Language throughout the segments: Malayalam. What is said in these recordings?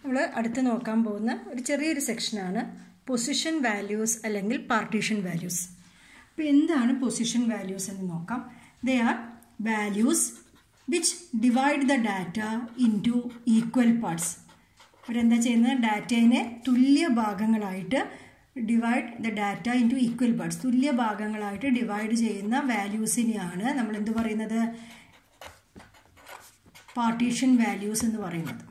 നമ്മൾ അടുത്ത് നോക്കാൻ പോകുന്ന ഒരു ചെറിയൊരു സെക്ഷനാണ് പൊസിഷൻ വാല്യൂസ് അല്ലെങ്കിൽ പാർട്ടീഷൻ വാല്യൂസ് അപ്പോൾ എന്താണ് പൊസിഷൻ വാല്യൂസ് എന്ന് നോക്കാം they are values which divide the data into equal parts അവരെന്താ ചെയ്യുന്നത് ഡാറ്റേനെ തുല്യ ഭാഗങ്ങളായിട്ട് divide the data into equal parts തുല്യ ഭാഗങ്ങളായിട്ട് ഡിവൈഡ് ചെയ്യുന്ന വാല്യൂസിനെയാണ് നമ്മൾ എന്ത് പറയുന്നത് പാർട്ടീഷൻ വാല്യൂസ് എന്ന് പറയുന്നത്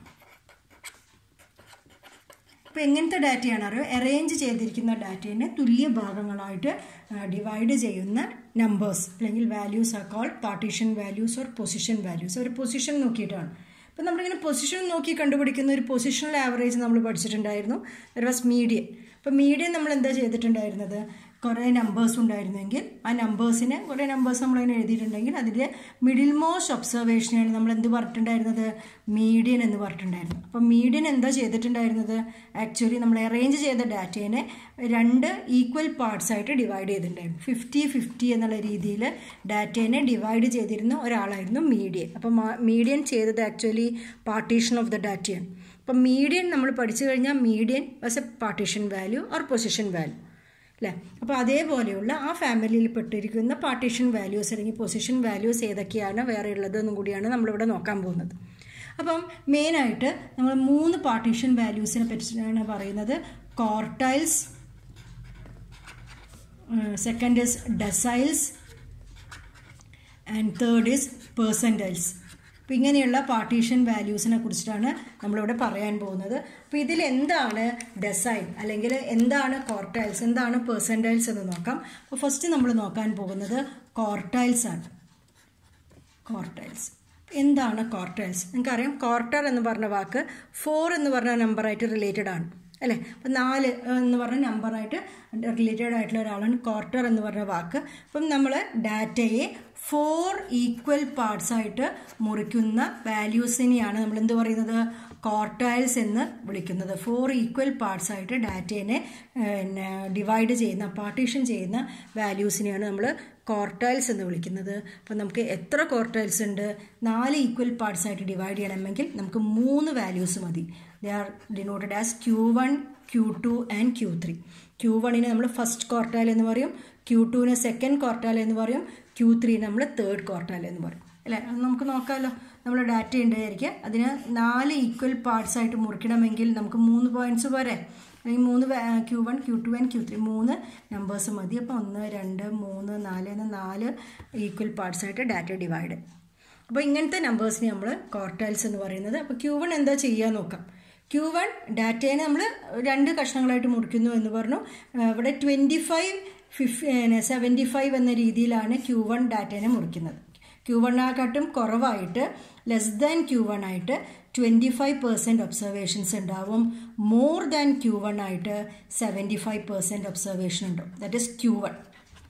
അപ്പോൾ എങ്ങനത്തെ ഡാറ്റയാണ് അറിയോ അറേഞ്ച് ചെയ്തിരിക്കുന്ന ഡാറ്റേനെ തുല്യ ഭാഗങ്ങളായിട്ട് ഡിവൈഡ് ചെയ്യുന്ന നമ്പേഴ്സ് അല്ലെങ്കിൽ values are called partition values or position values ഒരു പൊസിഷൻ നോക്കിയിട്ടാണ് അപ്പം നമ്മളിങ്ങനെ പൊസിഷൻ നോക്കി കണ്ടുപിടിക്കുന്ന ഒരു പൊസിഷണൽ ആവറേജ് നമ്മൾ പഠിച്ചിട്ടുണ്ടായിരുന്നു ദർ വാസ് മീഡിയൻ അപ്പോൾ മീഡിയൻ നമ്മൾ എന്താ ചെയ്തിട്ടുണ്ടായിരുന്നത് കുറേ നമ്പേഴ്സ് ഉണ്ടായിരുന്നെങ്കിൽ ആ നമ്പേഴ്സിന് കുറേ നമ്പേഴ്സ് നമ്മളിങ്ങനെ എഴുതിയിട്ടുണ്ടെങ്കിൽ അതിൻ്റെ മിഡിൽ മോസ്റ്റ് ഒബ്സർവേഷനാണ് നമ്മൾ എന്ത് പറഞ്ഞിട്ടുണ്ടായിരുന്നത് മീഡിയൻ എന്ന് പറഞ്ഞിട്ടുണ്ടായിരുന്നു അപ്പം മീഡിയൻ എന്താ ചെയ്തിട്ടുണ്ടായിരുന്നത് ആക്ച്വലി നമ്മൾ അറേഞ്ച് ചെയ്ത ഡാറ്റേനെ രണ്ട് ഈക്വൽ പാർട്സ് ആയിട്ട് ഡിവൈഡ് ചെയ്തിട്ടുണ്ടായിരുന്നു ഫിഫ്റ്റി ഫിഫ്റ്റി എന്നുള്ള രീതിയിൽ ഡാറ്റേനെ ഡിവൈഡ് ചെയ്തിരുന്ന ഒരാളായിരുന്നു മീഡിയൻ അപ്പം മീഡിയൻ ചെയ്തത് ആക്ച്വലി പാർട്ടീഷൻ ഓഫ് ദ ഡാറ്റയാണ് അപ്പം മീഡിയൻ നമ്മൾ പഠിച്ചു കഴിഞ്ഞാൽ median was a partition value or position value അല്ലേ അപ്പോൾ അതേപോലെയുള്ള ആ ഫാമിലിയിൽ പെട്ടിരിക്കുന്ന പാർട്ടീഷൻ വാല്യൂസ് അല്ലെങ്കിൽ പൊസിഷൻ വാല്യൂസ് ഏതൊക്കെയാണ് വേറെ ഉള്ളതെന്നും കൂടിയാണ് നമ്മളിവിടെ നോക്കാൻ പോകുന്നത് അപ്പം മെയിനായിട്ട് നമ്മൾ മൂന്ന് പാർട്ടീഷൻ വാല്യൂസിനെ പറ്റിയാണ് പറയുന്നത് quartiles second is deciles and third is percentiles അപ്പോൾ ഇങ്ങനെയുള്ള പാർട്ടീഷൻ വാല്യൂസിനെ കുറിച്ചിട്ടാണ് നമ്മളിവിടെ പറയാൻ പോകുന്നത് അപ്പോൾ ഇതിൽ എന്താണ് ഡെസൈൻ അല്ലെങ്കിൽ എന്താണ് കോർട്ടൈൽസ് എന്താണ് പേഴ്സൻറ്റൈൽസ് എന്ന് നോക്കാം അപ്പോൾ ഫസ്റ്റ് നമ്മൾ നോക്കാൻ പോകുന്നത് കോർട്ടൈൽസ് ആണ് കോർട്ടൈൽസ് എന്താണ് കോർട്ടൈൽസ് നിങ്ങൾക്കറിയാം കോർട്ടർ എന്ന് പറഞ്ഞ വാക്ക് ഫോർ എന്ന് പറഞ്ഞ നമ്പറായിട്ട് റിലേറ്റഡ് ആണ് അല്ലേ അപ്പം നാല് എന്ന് പറഞ്ഞ നമ്പറായിട്ട് റിലേറ്റഡ് ആയിട്ടുള്ള ഒരാളാണ് ക്വാർട്ടർ എന്ന് പറഞ്ഞ വാക്ക് അപ്പം നമ്മൾ ഡാറ്റയെ ഫോർ ഈക്വൽ പാർട്സ് ആയിട്ട് മുറിക്കുന്ന വാല്യൂസിനെയാണ് നമ്മൾ എന്ത് പറയുന്നത് ക്വാർട്ടൈൽസ് എന്ന് വിളിക്കുന്നത് ഫോർ ഈക്വൽ പാർട്സ് ആയിട്ട് ഡാറ്റേനെ പിന്നെ ഡിവൈഡ് ചെയ്യുന്ന പാർട്ടീഷൻ ചെയ്യുന്ന വാല്യൂസിനെയാണ് നമ്മൾ ക്വാർട്ടൈൽസ് എന്ന് വിളിക്കുന്നത് അപ്പോൾ നമുക്ക് എത്ര ക്വാർട്ടൈൽസ് ഉണ്ട് നാല് ഈക്വൽ പാർട്സ് ആയിട്ട് ഡിവൈഡ് ചെയ്യണമെങ്കിൽ നമുക്ക് മൂന്ന് വാല്യൂസ് മതി they are denoted as Q one Q two and Q three Q വണ്ണിനെ നമ്മൾ ഫസ്റ്റ് ക്വാർട്ടൈൽ എന്ന് പറയും ക്യൂ ടുവിനെ സെക്കൻഡ് ക്വാർട്ടൈൽ എന്ന് പറയും ക്യൂ ത്രീനെ നമ്മൾ തേർഡ് ക്വാർട്ടൈൽ എന്ന് പറയും അല്ലേ അത് നമുക്ക് നോക്കാമല്ലോ നമ്മൾ ഡാറ്റ ഉണ്ടായിരിക്കുക അതിന് നാല് ഈക്വൽ പാർട്സ് ആയിട്ട് മുറിക്കണമെങ്കിൽ നമുക്ക് മൂന്ന് പോയിന്റ്സ് പോരെ അല്ലെങ്കിൽ മൂന്ന് Q one Q two and Q three മൂന്ന് നമ്പേഴ്സ് മതി അപ്പോൾ ഒന്ന് രണ്ട് മൂന്ന് നാല് എന്ന നാല് ഈക്വൽ പാർട്സ് ആയിട്ട് ഡാറ്റ ഡിവൈഡ് അപ്പോൾ ഇങ്ങനത്തെ നമ്പേഴ്സിനെ നമ്മൾ ക്വാർട്ടൈൽസ് എന്ന് പറയുന്നത് അപ്പോൾ ക്യൂ വൺ എന്താ ചെയ്യുക നോക്കാം ക്യൂ വൺ ഡാറ്റേനെ നമ്മൾ രണ്ട് കഷ്ണങ്ങളായിട്ട് മുറിക്കുന്നു എന്ന് പറഞ്ഞു ഇവിടെ twenty five fifty seventy five എന്ന രീതിയിലാണ് ക്യൂ വൺ ഡാറ്റേനെ മുറിക്കുന്നത് ക്യൂ വണ്ണിനെക്കാട്ടും കുറവായിട്ട് ലെസ് ദാൻ ക്യൂ വൺ ആയിട്ട് ട്വൻറ്റി ഫൈവ് പെർസെൻറ്റ് ഒബ്സർവേഷൻസ് ഉണ്ടാവും മോർ ദാൻ ക്യൂ വൺ ആയിട്ട് സെവൻറ്റി ഫൈവ് പെർസെൻറ്റ് ഒബ്സർവേഷൻ ഉണ്ടാവും ദാറ്റ് ഇസ് ക്യൂ വൺ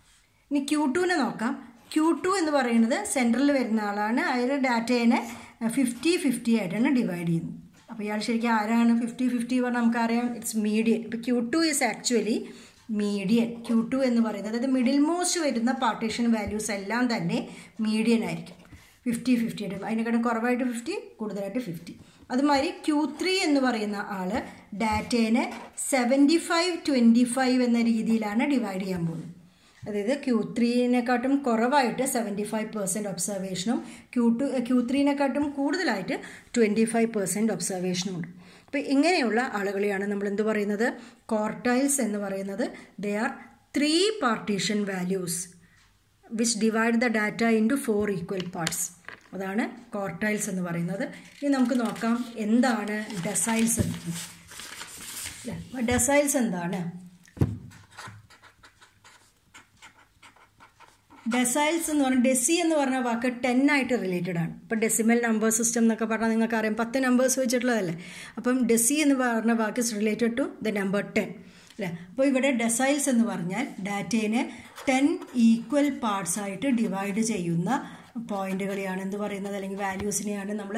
ഇനി ക്യൂ ടുവിനെ നോക്കാം ക്യൂ ടു എന്ന് പറയുന്നത് സെൻട്രലിൽ വരുന്ന ആളാണ് അയാൾ ഡാറ്റേനെ ഫിഫ്റ്റി ഫിഫ്റ്റി ആയിട്ടാണ് ഡിവൈഡ് ചെയ്യുന്നത് അപ്പോൾ ഇയാൾ ശരിക്കും ആരാണ് ഫിഫ്റ്റി ഫിഫ്റ്റി പറഞ്ഞാൽ നമുക്കറിയാം ഇറ്റ്സ് മീഡിയൻ ഇപ്പോൾ Q two is actually median Q two എന്ന് പറയുന്നത് അതായത് മിഡിൽ മോസ്റ്റ് വരുന്ന പാർട്ടീഷൻ വാല്യൂസ് എല്ലാം തന്നെ മീഡിയൻ ആയിരിക്കും ഫിഫ്റ്റി ഫിഫ്റ്റി ആയിട്ട് അതിനെക്കാട്ടും കുറവായിട്ട് ഫിഫ്റ്റി കൂടുതലായിട്ട് ഫിഫ്റ്റി അതുമാതിരി ക്യൂ ത്രീ എന്ന് പറയുന്ന ആൾ ഡാറ്റേനെ സെവൻറ്റി ഫൈവ് ട്വൻറ്റി ഫൈവ് എന്ന രീതിയിലാണ് ഡിവൈഡ് ചെയ്യാൻ പോകുന്നത് അതായത് ക്യൂ ത്രീനെക്കാട്ടും കുറവായിട്ട് സെവൻറ്റി ഫൈവ് പെർസെൻറ്റ് ഒബ്സർവേഷനും ക്യൂ ടു ക്യൂ ത്രീനെക്കാട്ടും കൂടുതലായിട്ട് ട്വൻറ്റി ഫൈവ് പെർസെൻറ്റ് ഒബ്സർവേഷനും ഉണ്ട് അപ്പോൾ ഇങ്ങനെയുള്ള ആളുകളെയാണ് നമ്മൾ എന്ത് പറയുന്നത് കോർട്ടൈൽസ് എന്ന് പറയുന്നത് they are three partition values which divide the data into four equal parts അതാണ് കോർട്ടൈൽസ് എന്ന് പറയുന്നത് ഇനി നമുക്ക് നോക്കാം എന്താണ് ഡെസൈൽസ് ഡെസൈൽസ് എന്താണ് ഡെസൈൽസ് എന്ന് പറഞ്ഞാൽ ഡെസി എന്ന് പറഞ്ഞ വാക്ക് ടെൻ ആയിട്ട് റിലേറ്റഡ് ആണ് ഇപ്പോൾ ഡെസിമൽ നമ്പർ സിസ്റ്റം എന്നൊക്കെ പറഞ്ഞാൽ നിങ്ങൾക്ക് അറിയാം പത്ത് നമ്പേഴ്സ് വെച്ചിട്ടുള്ളതല്ലേ അപ്പം ഡെസി എന്ന് പറഞ്ഞ വാക്ക് is related to the number ten അല്ലേ അപ്പോൾ ഇവിടെ ഡെസൈൽസ് എന്ന് പറഞ്ഞാൽ ഡാറ്റേനെ ടെൻ ഈക്വൽ പാർട്സ് ആയിട്ട് ഡിവൈഡ് ചെയ്യുന്ന പോയിന്റുകളെയാണ് എന്ത് പറയുന്നത് അല്ലെങ്കിൽ വാല്യൂസിനെയാണ് നമ്മൾ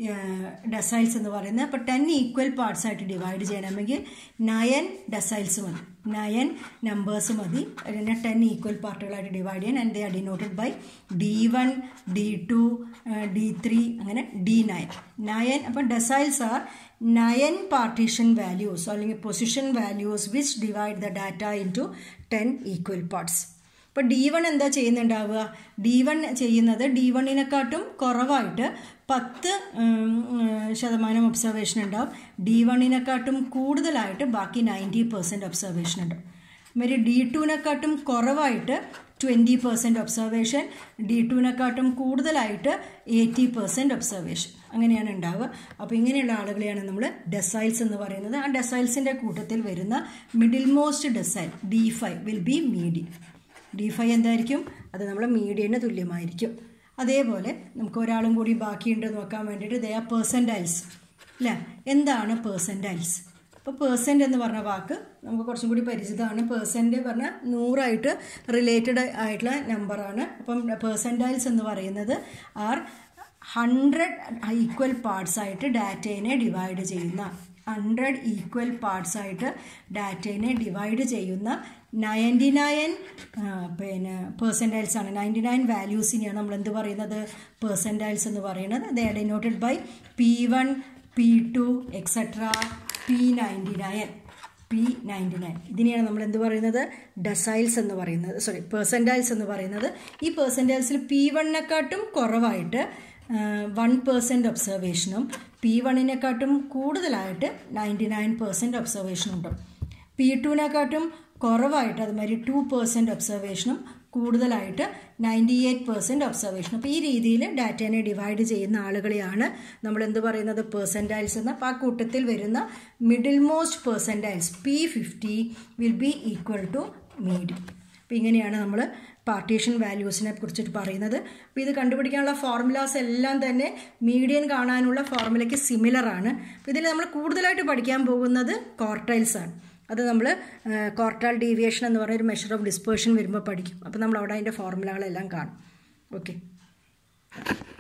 ഡെസൈൽസ് എന്ന് പറയുന്നത് അപ്പോൾ ടെൻ ഈക്വൽ പാർട്സ് ആയിട്ട് ഡിവൈഡ് ചെയ്യണമെങ്കിൽ നയൻ ഡെസൈൽസ് മതി നയൻ നമ്പേഴ്സ് മതി അതിനെ ടെൻ ഈക്വൽ പാർട്ടുകളായിട്ട് ഡിവൈഡ് ചെയ്യാൻ and they are denoted by D one D two D three അങ്ങനെ ഡി നയൻ നയൻ അപ്പം deciles are nine partition values അല്ലെങ്കിൽ position values which divide the data into ten equal parts ഇപ്പോൾ ഡി വൺ എന്താ ചെയ്യുന്നുണ്ടാവുക ഡി വൺ ചെയ്യുന്നത് ഡി വണ്ണിനെക്കാട്ടും കുറവായിട്ട് പത്ത് ശതമാനം ഒബ്സർവേഷൻ ഉണ്ടാവും ഡി വണ്ണിനെക്കാട്ടും കൂടുതലായിട്ട് ബാക്കി നയൻറ്റി പെർസെൻറ്റ് ഒബ്സർവേഷൻ ഉണ്ടാവും മാതിരി ഡി ടുവിനെക്കാട്ടും കുറവായിട്ട് ട്വൻറ്റി പെർസെൻറ്റ് ഒബ്സർവേഷൻ ഡി ടുവിനെക്കാട്ടും കൂടുതലായിട്ട് എയ്റ്റി പെർസെൻറ്റ് ഒബ്സർവേഷൻ അങ്ങനെയാണ് ഉണ്ടാവുക അപ്പോൾ ഇങ്ങനെയുള്ള ആളുകളെയാണ് നമ്മൾ ഡെസൈൽസ് എന്ന് പറയുന്നത് ആ ഡെസൈൽസിൻ്റെ കൂട്ടത്തിൽ വരുന്ന middle most decile D five will be medium D five എന്തായിരിക്കും അത് നമ്മൾ മീഡിയന് തുല്യമായിരിക്കും അതേപോലെ നമുക്ക് ഒരാളും കൂടി ബാക്കിയുണ്ട് നോക്കാൻ വേണ്ടിയിട്ട് ദേ ആർ പേഴ്സൻറ്റൈൽസ് അല്ലേ എന്താണ് പേഴ്സൻറ്റൈൽസ് അപ്പോൾ പേഴ്സൻ്റ് എന്ന് പറഞ്ഞ വാക്ക് നമുക്ക് കുറച്ചും കൂടി പരിചിതമാണ് പേഴ്സൻ്റ് പറഞ്ഞാൽ നൂറായിട്ട് റിലേറ്റഡ് ആയിട്ടുള്ള നമ്പറാണ് അപ്പം പേഴ്സൻറ്റൈൽസ് എന്ന് പറയുന്നത് ആർ ഹൺഡ്രഡ് ഈക്വൽ പാർട്സ് ആയിട്ട് ഡാറ്റയെ ഡിവൈഡ് ചെയ്യുന്ന ഹൺഡ്രഡ് ഈക്വൽ പാർട്സ് ആയിട്ട് ഡാറ്റയെ ഡിവൈഡ് ചെയ്യുന്ന നയൻറ്റി നയൻ പിന്നെ പേഴ്സൻറ്റൈൽസ് ആണ് നയൻറ്റി നയൻ വാല്യൂസിനെയാണ് നമ്മൾ എന്ത് പറയുന്നത് പേഴ്സൻറ്റൈൽസ് എന്ന് പറയുന്നത് they are denoted by P one P two etcetera P ninety nine P ninety nine ഇതിനെയാണ് നമ്മൾ എന്ത് പറയുന്നത് ഡെസൈൽസ് എന്ന് പറയുന്നത് സോറി പേഴ്സൻറ്റൈൽസ് എന്ന് പറയുന്നത് ഈ പേഴ്സൻറ്റൈൽസിൽ പി വണ്ണിനെക്കാട്ടും കുറവായിട്ട് വൺ പേഴ്സൻറ്റ് ഒബ്സർവേഷനും പി വണ്ണിനെക്കാട്ടും കൂടുതലായിട്ട് നയൻറ്റി നയൻ പെർസെൻറ്റ് ഒബ്സർവേഷനും ഉണ്ട് പി ടുവിനെക്കാട്ടും കുറവായിട്ട് അതുമാതിരി ടു പെർസെൻറ്റ് ഒബ്സർവേഷനും കൂടുതലായിട്ട് നയൻറ്റി എയ്റ്റ് പെർസെൻറ്റ് ഒബ്സർവേഷൻ അപ്പോൾ ഈ രീതിയിൽ ഡാറ്റേനെ ഡിവൈഡ് ചെയ്യുന്ന ആളുകളെയാണ് നമ്മൾ എന്ത് പറയുന്നത് പേഴ്സൻറ്റൈൽസ് എന്ന് അപ്പോൾ ആ കൂട്ടത്തിൽ വരുന്ന middle most percentiles P fifty will be equal to medium അപ്പോൾ ഇങ്ങനെയാണ് നമ്മൾ പാർട്ടീഷൻ വാല്യൂസിനെ കുറിച്ചിട്ട് പറയുന്നത് അപ്പോൾ ഇത് കണ്ടുപിടിക്കാനുള്ള ഫോർമുലാസ് എല്ലാം തന്നെ മീഡിയൻ കാണാനുള്ള ഫോർമുലയ്ക്ക് സിമിലർ ആണ് അപ്പോൾ ഇതിൽ നമ്മൾ കൂടുതലായിട്ട് പഠിക്കാൻ പോകുന്നത് കോർട്ടൈൽസ് ആണ് അത് നമ്മൾ കോർട്ടൽ ഡീവിയേഷൻ എന്ന് പറയുന്ന ഒരു മെഷർ ഓഫ് ഡിസ്പേർഷൻ വരുമ്പോൾ പഠിക്കും അപ്പോൾ നമ്മൾ അവിടെ അതിൻ്റെ ഫോർമുലകളെല്ലാം കാണും ഓക്കെ